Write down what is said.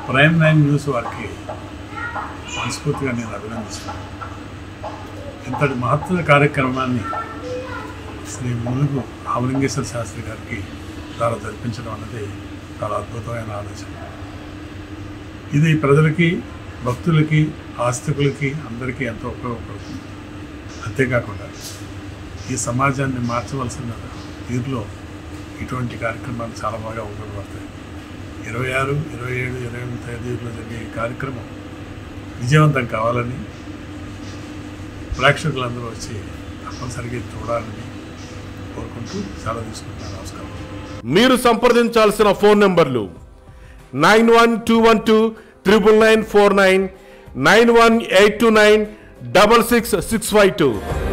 prime nine news వారికి మనస్ఫూర్తిగా నేను అభినందిస్తున్నాను ఇంతటి మహత్తర కార్యక్రమాన్ని శ్రీ ములుగు రామలింగేశ్వర శాస్త్రి గారికి ద్వారా జరిపించడం అన్నది చాలా అద్భుతమైన ఆలోచన ఇది ప్రజలకి భక్తులకి ఆస్తికులకి అందరికీ ఎంతో ఉపయోగపడుతుంది అంతేకాకుండా ఈ సమాజాన్ని మార్చవలసిన తీరులో ఇటువంటి కార్యక్రమాలు చాలా బాగా ఉపయోగపడతాయి ఇరవై ఆరు ఇరవై ఏడు ఇరవై ఎనిమిది తేదీలో జరిగే ఈ కార్యక్రమం విజయవంతం కావాలని ప్రేక్షకులందరూ వచ్చి తప్పనిసరిగా ఇది చూడాలని కోరుకుంటూ సెలవు తీసుకుంటున్నాను నమస్కారం మీరు సంప్రదించాల్సిన ఫోన్ నంబర్లు nine one two one two triple nine four nine nine one eight two nine double six six five two